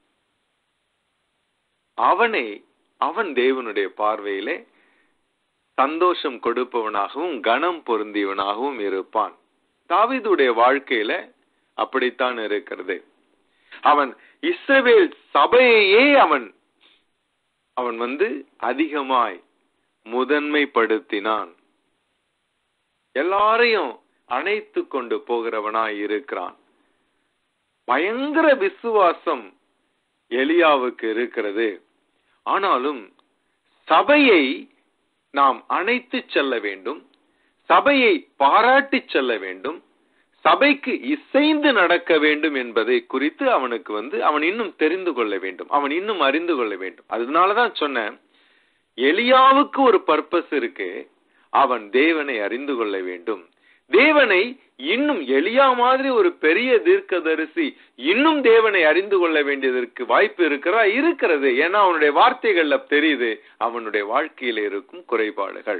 அவனை அவன் தேவனுடைய பார்வையிலே சந்தோஷம் கொடுப்பவனாகவும் கனம் பொருந்தியவனாகவும் இருப்பான் தாவீதுடைய வாழ்க்கையில அப்படித்தான் இருக்கிறது அவன் இஸ்ரவேல் சபையையே அவன் அவன் வந்து அதிகமாய் முதன்மைப்படுத்தினான் எல்லாரையும் அணைத்து கொண்டு போகிறவனாய் இருக்கிறான் பயங்கர விசுவாசம் எலியாவுக்கு இருக்கிறது ஆனாலும் சபையை நாம் அணைத்து செல்ல வேண்டும் சபையை பாராட்டி செல்ல வேண்டும் சபைக்கு இசைந்து நடக்க வேண்டும் என்பதை குறித்து அவனுக்கு வந்து அவன் இன்னும் தெரிந்து கொள்ள வேண்டும் அவன் இன்னும் அறிந்து கொள்ள வேண்டும் அதனாலதான் சொன்னேன் எலியாவுக்கு ஒரு பர்பஸ் இருக்கு அவன் தேவனை அறிந்து கொள்ள வேண்டும் தேவனை இன்னும் எளியா மாதிரி ஒரு பெரிய தீர்க்கதரிசி இன்னும் தேவனை அறிந்து கொள்ள வேண்டியதற்கு வாய்ப்பு இருக்கிறா இருக்கிறது ஏன்னா அவனுடைய வார்த்தைகள்ல தெரியுது அவனுடைய வாழ்க்கையில இருக்கும் குறைபாடுகள்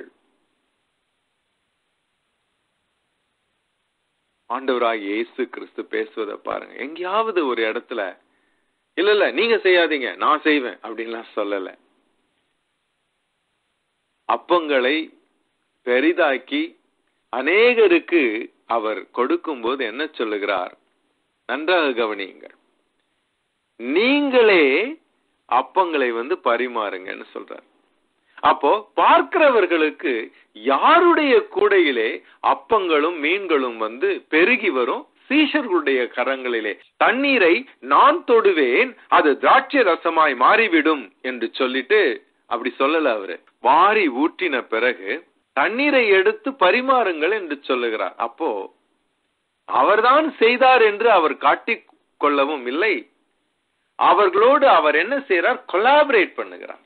ஆண்டவராக இயேசு கிறிஸ்து பேசுவதை பாருங்க எங்கேயாவது ஒரு இடத்துல இல்ல இல்ல நீங்க செய்யாதீங்க நான் செய்வேன் அப்படின்லாம் சொல்லல அப்பங்களை பெரிதாக்கி அநேகருக்கு அவர் கொடுக்கும்போது என்ன சொல்லுகிறார் நன்றாக கவனியுங்கள் நீங்களே அப்பங்களை வந்து பரிமாறுங்கன்னு சொல்றார் அப்போ பார்க்கிறவர்களுக்கு யாருடைய கூடையிலே அப்பங்களும் மீன்களும் வந்து பெருகி வரும் சீஷர்களுடைய கரங்களிலே தண்ணீரை நான் தொடுவேன் அது திராட்சை ரசமாய் மாறிவிடும் என்று சொல்லிட்டு அப்படி சொல்லல அவரு வாரி ஊற்றின பிறகு தண்ணீரை எடுத்து பரிமாறுங்கள் என்று சொல்லுகிறார் அப்போ அவர்தான் செய்தார் என்று அவர் காட்டிக் கொள்ளவும் இல்லை அவர்களோடு அவர் என்ன செய்யறார் கொலாபரேட் பண்ணுகிறார்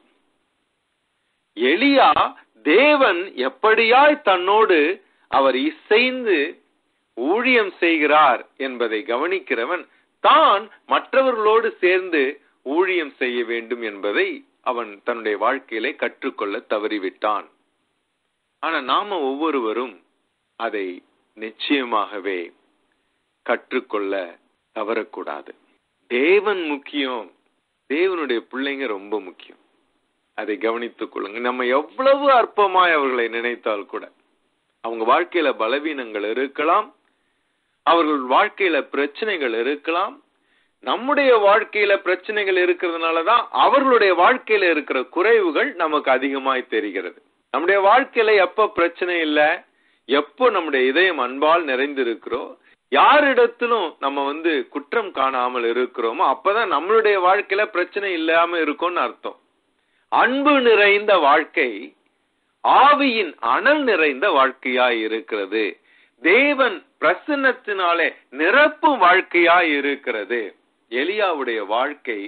எலியா தேவன் எப்படியாய் தன்னோடு அவர் இசைந்து ஊழியம் செய்கிறார் என்பதை கவனிக்கிறவன் தான் மற்றவர்களோடு சேர்ந்து ஊழியம் செய்ய வேண்டும் என்பதை அவன் தன்னுடைய வாழ்க்கையிலே கற்றுக்கொள்ள தவறிவிட்டான் ஆனா நாம ஒவ்வொருவரும் அதை நிச்சயமாகவே கற்றுக்கொள்ள தவறக்கூடாது தேவன் முக்கியம் தேவனுடைய பிள்ளைங்க ரொம்ப முக்கியம் அதை கவனித்துக் கொள்ளுங்க நம்ம எவ்வளவு அற்பமாய் அவர்களை நினைத்தால் கூட அவங்க வாழ்க்கையில பலவீனங்கள் இருக்கலாம் அவர்கள் வாழ்க்கையில பிரச்சனைகள் இருக்கலாம் நம்முடைய வாழ்க்கையில பிரச்சனைகள் இருக்கிறதுனாலதான் அவர்களுடைய வாழ்க்கையில இருக்கிற குறைவுகள் நமக்கு அதிகமாய் தெரிகிறது நம்முடைய வாழ்க்கையில எப்ப பிரச்சனை இல்ல எப்போ நம்முடைய இதயம் அன்பால் நிறைந்திருக்கிறோம் யாரிடத்திலும் நம்ம வந்து குற்றம் காணாமல் இருக்கிறோமோ அப்பதான் நம்மளுடைய வாழ்க்கையில பிரச்சனை இல்லாம இருக்கும்னு அர்த்தம் அன்பு நிறைந்த வாழ்க்கை ஆவியின் அனல் நிறைந்த வாழ்க்கையாய் இருக்கிறது தேவன் பிரசன்னத்தினாலே நிரப்பும் வாழ்க்கையாய் இருக்கிறது எலியாவுடைய வாழ்க்கை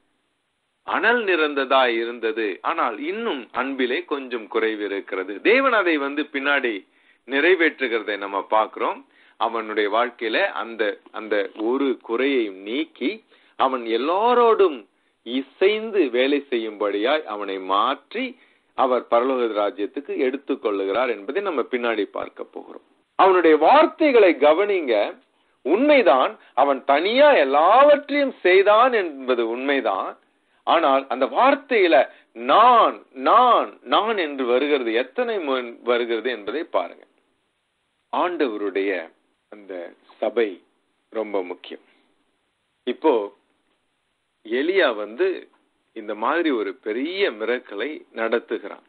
அனல் நிறந்ததாய் இருந்தது ஆனால் இன்னும் அன்பிலே கொஞ்சம் குறைவு இருக்கிறது தேவன் அதை வந்து பின்னாடி நிறைவேற்றுகிறதை நம்ம பார்க்கிறோம் அவனுடைய வாழ்க்கையில அந்த அந்த ஒரு குறையையும் நீக்கி அவன் எல்லாரோடும் இசைந்து வேலை செய்யும்படியாய் அவனை மாற்றி அவர் பரலோக ராஜ்யத்துக்கு எடுத்துக் கொள்ளுகிறார் என்பதை நம்ம பின்னாடி பார்க்க போகிறோம் அவனுடைய வார்த்தைகளை கவனிங்க உண்மைதான் அவன் தனியா எல்லாவற்றையும் செய்தான் என்பது உண்மைதான் ஆனால் அந்த வார்த்தையில நான் நான் நான் என்று வருகிறது எத்தனை முறை வருகிறது என்பதை பாருங்க ஆண்டவருடைய அந்த சபை ரொம்ப முக்கியம் இப்போ எலியா வந்து இந்த மாதிரி ஒரு பெரிய மிரக்கலை நடத்துகிறான்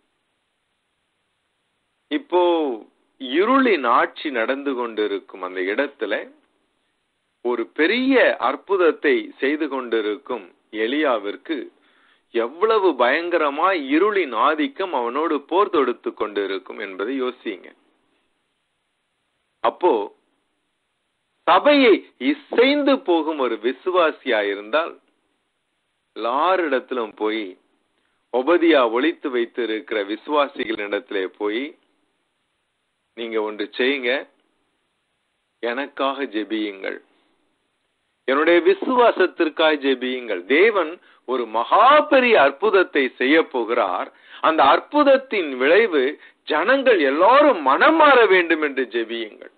இப்போ இருளின் ஆட்சி நடந்து கொண்டிருக்கும் அந்த இடத்துல ஒரு பெரிய அற்புதத்தை செய்து கொண்டிருக்கும் எலியாவிற்கு எவ்வளவு பயங்கரமா இருளின் ஆதிக்கம் அவனோடு போர் தொடுத்து கொண்டிருக்கும் என்பதை யோசிங்க அப்போ சபையை இசைந்து போகும் ஒரு விசுவாசியா இருந்தால் எல்லாரிடத்திலும் போய் ஒபதியா ஒழித்து வைத்து இருக்கிற விசுவாசிகளிடத்திலே போய் நீங்க ஒன்று செய்யுங்க எனக்காக ஜெபியுங்கள் என்னுடைய விசுவாசத்திற்காக ஜெபியுங்கள் தேவன் ஒரு மகா பெரிய அற்புதத்தை செய்ய போகிறார் அந்த அற்புதத்தின் விளைவு ஜனங்கள் எல்லாரும் மனம் மாற வேண்டும் என்று ஜெபியுங்கள்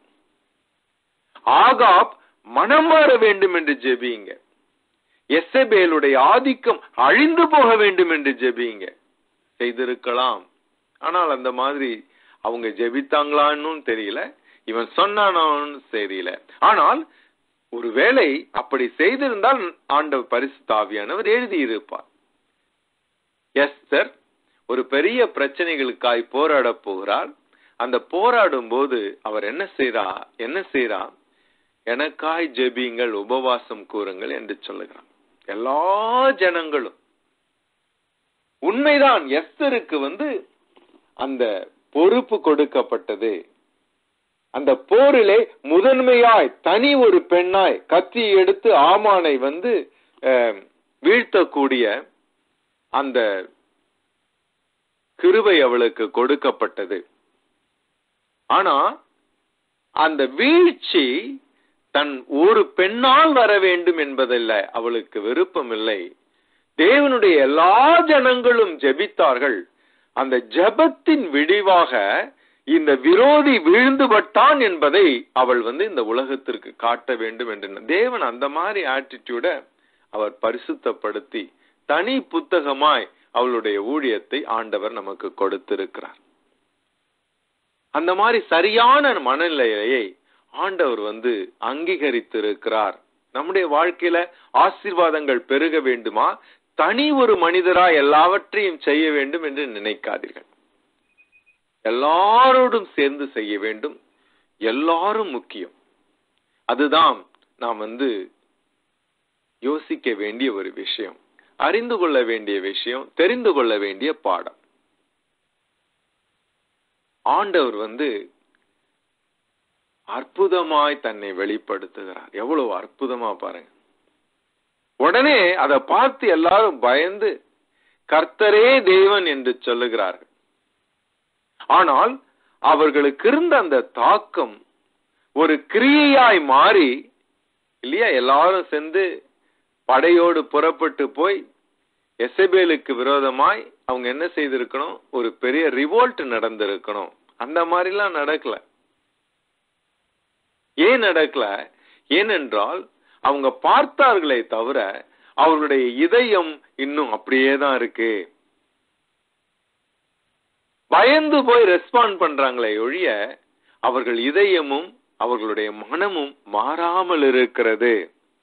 ஆகாப் மனம் மாற வேண்டும் என்று ஜெபியுங்க எஸ்எபேலுடைய ஆதிக்கம் அழிந்து போக வேண்டும் என்று ஜெபியுங்க செய்திருக்கலாம் ஆனால் அந்த மாதிரி அவங்க ஜெபித்தாங்களான்னு தெரியல இவன் சொன்னானு தெரியல ஆனால் ஒருவேளை அப்படி செய்திருந்தால் ஆண்டவர் பரிசுத்தாவியானவர் எழுதியிருப்பார் எஸ்தர் ஒரு பெரிய பிரச்சனைகளுக்காய் போராட போகிறார் அந்த போராடும் போது அவர் என்ன செய்றா என்ன செய்றா எனக்காய் ஜெபியுங்கள் உபவாசம் கூறுங்கள் என்று சொல்லுகிறார் எல்லா ஜனங்களும் உண்மைதான் எஸ்தருக்கு வந்து அந்த பொறுப்பு கொடுக்கப்பட்டது அந்த போரிலே முதன்மையாய் தனி ஒரு பெண்ணாய் கத்தி எடுத்து ஆமானை வந்து அஹ், வீழ்த்தக்கூடிய அந்த கிருபை அவளுக்கு கொடுக்கப்பட்டது ஆனா அந்த வீழ்ச்சி தன் ஒரு பெண்ணால் வர வேண்டும் என்பதல்ல அவளுக்கு விருப்பம் இல்லை தேவனுடைய எல்லா ஜனங்களும் ஜெபித்தார்கள் அந்த ஜெபத்தின் விடிவாக இந்த விரோதி வீழ்ந்துபட்டான் என்பதை அவள் வந்து இந்த உலகத்திற்கு காட்ட வேண்டும் என்று தேவன் அந்த மாதிரி ஆட்டிடியூட அவர் பரிசுத்தப்படுத்தி தனி புத்தகமாய் அவளுடைய ஊழியத்தை ஆண்டவர் நமக்கு கொடுத்திருக்கிறார் அந்த மாதிரி சரியான மனநிலையை ஆண்டவர் வந்து அங்கீகரித்திருக்கிறார் நம்முடைய வாழ்க்கையில ஆசீர்வாதங்கள் பெருக வேண்டுமா தனி ஒரு மனிதரா எல்லாவற்றையும் செய்ய வேண்டும் என்று நினைக்காதீர்கள் எல்லாரோடும் சேர்ந்து செய்ய வேண்டும் எல்லாரும் முக்கியம் அதுதான் நாம் வந்து யோசிக்க வேண்டிய ஒரு விஷயம் அறிந்து கொள்ள வேண்டிய விஷயம் தெரிந்து கொள்ள வேண்டிய பாடம் ஆண்டவர் வந்து அற்புதமாய் தன்னை வெளிப்படுத்துகிறார் எவ்வளவு அற்புதமா பாருங்க உடனே அதை பார்த்து எல்லாரும் பயந்து கர்த்தரே தேவன் என்று சொல்லுகிறார்கள் ஆனால் அவர்களுக்கு இருந்த அந்த தாக்கம் ஒரு கிரியையாய் மாறி இல்லையா எல்லாரும் சேர்ந்து படையோடு புறப்பட்டு போய் எசபேலுக்கு விரோதமாய் அவங்க என்ன செய்திருக்கணும் ஒரு பெரிய ரிவோல்ட் நடந்திருக்கணும் அந்த மாதிரிலாம் நடக்கல ஏன் நடக்கல ஏனென்றால் அவங்க பார்த்தார்களே தவிர அவர்களுடைய இதயம் இன்னும் அப்படியே தான் இருக்கு பயந்து போய் ரெஸ்பாண்ட் பண்றாங்களே ஒழிய அவர்கள் இதயமும் அவர்களுடைய மனமும் மாறாமல் இருக்கிறது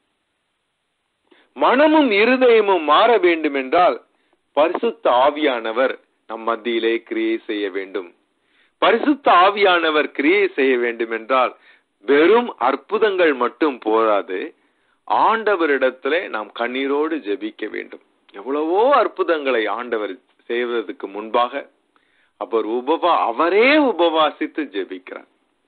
மனமும் இருதயமும் மாற வேண்டும் என்றால் பரிசுத்த ஆவியானவர் நம் மத்தியிலே கிரியை செய்ய வேண்டும் பரிசுத்த ஆவியானவர் கிரியை செய்ய வேண்டும் என்றால் வெறும் அற்புதங்கள் மட்டும் போராது ஆண்டவரிடத்திலே நாம் கண்ணீரோடு ஜெபிக்க வேண்டும் எவ்வளவோ அற்புதங்களை ஆண்டவர் செய்வதற்கு முன்பாக அவர் உபவா அவரே உபவாசித்து ஜெபிக்கிறார்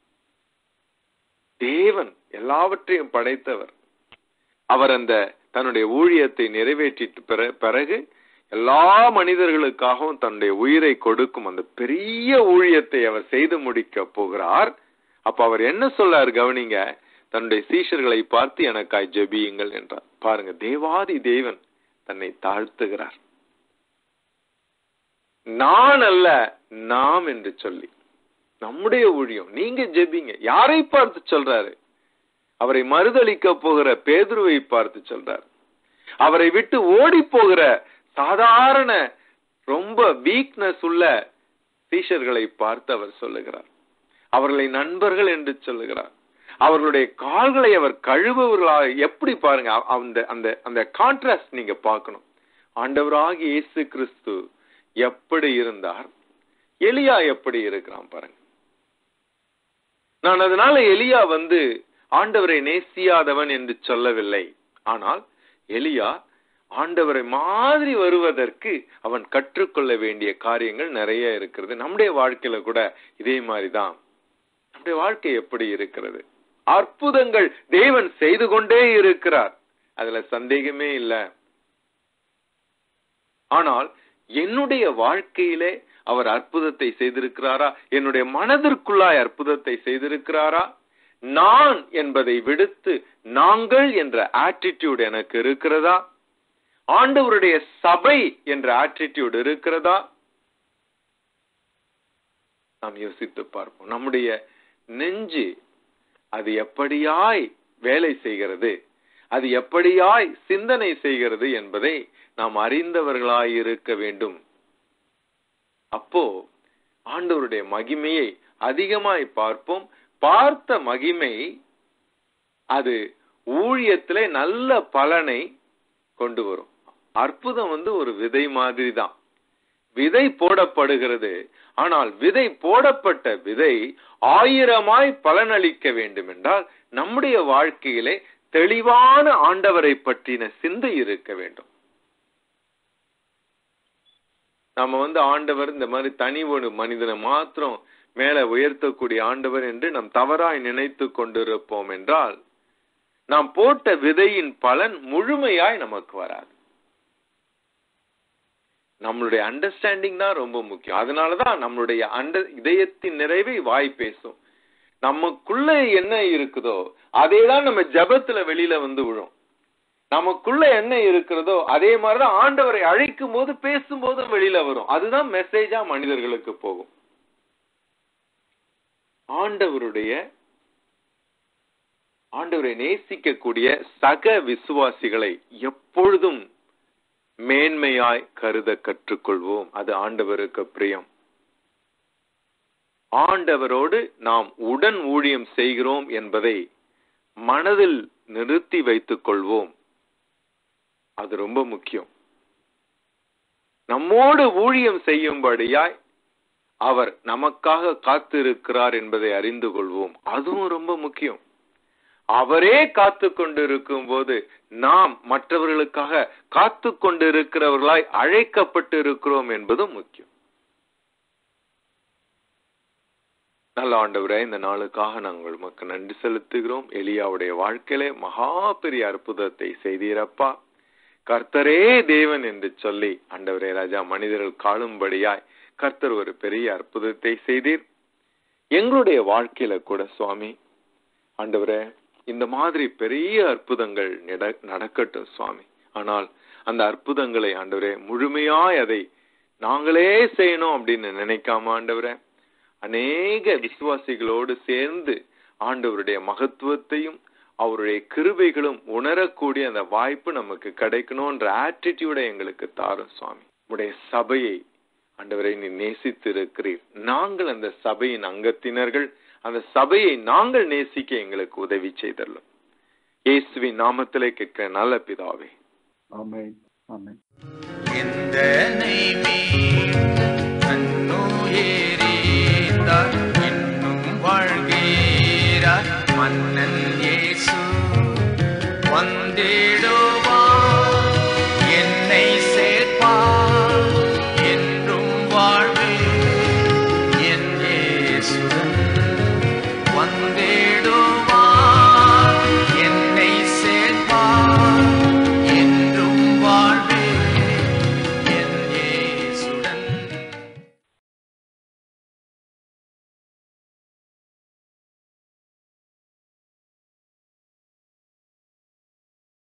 தேவன் எல்லாவற்றையும் படைத்தவர் அவர் அந்த தன்னுடைய ஊழியத்தை நிறைவேற்றிட்டு பிற- பிறகு எல்லா மனிதர்களுக்காகவும் தன்னுடைய உயிரை கொடுக்கும் அந்த பெரிய ஊழியத்தை அவர் செய்து முடிக்க போகிறார் அப்ப அவர் என்ன சொல்றார் கவனிங்க தன்னுடைய சீஷர்களை பார்த்து எனக்காய் ஜெபியுங்கள் என்றார் பாருங்க தேவாதி தேவன் தன்னை தாழ்த்துகிறார் நான் அல்ல நாம் என்று சொல்லி நம்முடைய ஊழியம் நீங்க ஜெபிங்க யாரை பார்த்து சொல்றாரு அவரை மறுதளிக்க போகிற பேதுருவை பார்த்து சொல்றார் அவரை விட்டு ஓடி போகிற சாதாரண ரொம்ப வீக்னஸ் உள்ள சீஷர்களை பார்த்து அவர் சொல்லுகிறார் அவர்களை நண்பர்கள் என்று சொல்லுகிறார் அவர்களுடைய கால்களை அவர் கழுவுவர்களாக எப்படி பாருங்க அ- அந்த அந்த அந்த கான்ட்ராஸ்ட் நீங்க பார்க்கணும் ஆண்டவராகிய இயேசு கிறிஸ்து எப்படி இருந்தார் எலியா எப்படி இருக்கிறான் பாருங்க நான் அதனால எலியா வந்து ஆண்டவரை நேசியாதவன் என்று சொல்லவில்லை ஆனால் எலியா ஆண்டவரை மாதிரி வருவதற்கு அவன் கற்றுக்கொள்ள வேண்டிய காரியங்கள் நிறைய இருக்கிறது நம்முடைய வாழ்க்கையில கூட இதே மாதிரிதான் நம்முடைய வாழ்க்கை எப்படி இருக்கிறது அற்புதங்கள் தேவன் செய்து கொண்டே இருக்கிறார் அதுல சந்தேகமே இல்லை ஆனால் என்னுடைய வாழ்க்கையிலே அவர் அற்புதத்தை செய்திருக்கிறாரா என்னுடைய மனதிற்குள்ளாய் அற்புதத்தை செய்திருக்கிறாரா நான் என்பதை விடுத்து நாங்கள் என்ற ஆட்டிடியூட் எனக்கு இருக்கிறதா ஆண்டவருடைய சபை என்ற ஆட்டிடியூட் இருக்கிறதா நாம் யோசித்து பார்ப்போம் நம்முடைய நெஞ்சு அது எப்படியாய் வேலை செய்கிறது அது எப்படியாய் சிந்தனை செய்கிறது என்பதை நாம் அறிந்தவர்களாய் இருக்க வேண்டும் அப்போ ஆண்டவருடைய மகிமையை அதிகமாய் பார்ப்போம் பார்த்த மகிமை அது ஊழியத்திலே நல்ல பலனை கொண்டு வரும் அற்புதம் வந்து ஒரு விதை மாதிரி தான் விதை போடப்படுகிறது ஆனால் விதை போடப்பட்ட விதை ஆயிரமாய் பலனளிக்க வேண்டும் என்றால் நம்முடைய வாழ்க்கையிலே தெளிவான ஆண்டவரை பற்றின சிந்தை இருக்க வேண்டும் நம்ம வந்து ஆண்டவர் இந்த மாதிரி தனி ஒரு மனிதனை மாத்திரம் மேல உயர்த்தக்கூடிய ஆண்டவர் என்று நாம் தவறாய் நினைத்து கொண்டிருப்போம் என்றால் நாம் போட்ட விதையின் பலன் முழுமையாய் நமக்கு வராது நம்மளுடைய அண்டர்ஸ்டாண்டிங் தான் ரொம்ப முக்கியம் அதனாலதான் நம்மளுடைய அண்ட இதயத்தின் நிறைவை வாய் பேசும் நமக்குள்ள என்ன இருக்குதோ அதே தான் நம்ம ஜபத்துல வெளியில வந்து விழும் நமக்குள்ள என்ன இருக்கிறதோ அதே மாதிரிதான் ஆண்டவரை அழைக்கும் போது பேசும்போதும் வெளியில வரும் அதுதான் மெசேஜா மனிதர்களுக்கு போகும் ஆண்டவருடைய ஆண்டவரை நேசிக்கக்கூடிய சக விசுவாசிகளை எப்பொழுதும் மேன்மையாய் கருத கற்றுக்கொள்வோம் அது ஆண்டவருக்கு பிரியம் ஆண்டவரோடு நாம் உடன் ஊழியம் செய்கிறோம் என்பதை மனதில் நிறுத்தி வைத்துக் கொள்வோம் அது ரொம்ப முக்கியம் நம்மோடு ஊழியம் செய்யும்படியாய் அவர் நமக்காக காத்திருக்கிறார் என்பதை அறிந்து கொள்வோம் அதுவும் ரொம்ப முக்கியம் அவரே காத்து கொண்டிருக்கும் போது நாம் மற்றவர்களுக்காக காத்து கொண்டிருக்கிறவர்களாய் அழைக்கப்பட்டு இருக்கிறோம் என்பதும் முக்கியம் நல்ல ஆண்டவரே இந்த நாளுக்காக நாங்கள் உமக்கு நன்றி செலுத்துகிறோம் எலியாவுடைய வாழ்க்கையிலே மகா பெரிய அற்புதத்தை செய்தீரப்பா கர்த்தரே தேவன் என்று சொல்லி ஆண்டவரே ராஜா மனிதர்கள் காணும்படியாய் கர்த்தர் ஒரு பெரிய அற்புதத்தை செய்தீர் எங்களுடைய வாழ்க்கையில கூட சுவாமி ஆண்டவரே இந்த மாதிரி பெரிய அற்புதங்கள் நட- நடக்கட்டும் சுவாமி ஆனால் அந்த அற்புதங்களை ஆண்டவரே முழுமையாய் அதை நாங்களே செய்யணும் அப்படின்னு நினைக்காம ஆண்டவரே அநேக விசுவாசிகளோடு சேர்ந்து ஆண்டவருடைய மகத்துவத்தையும் அவருடைய கிருபைகளும் உணரக்கூடிய அந்த வாய்ப்பு நமக்கு கிடைக்கணும்ன்ற ஆட்டிடியூட எங்களுக்கு தாரும் சுவாமி உடைய சபையை ஆண்டவரை நீ நேசித்து இருக்கிறீர் நாங்கள் அந்த சபையின் அங்கத்தினர்கள் அந்த சபையை நாங்கள் நேசிக்க எங்களுக்கு உதவி செய்தரலும் இயேசுவின் நாமத்திலே கேட்கிற நல்ல பிதாவே ஆமென் ஆமென் எந்தனை கண்ணுயரீந்தார் இன்னும் வாழ்கிறார் மன்னன் இயேசு வந்திடும்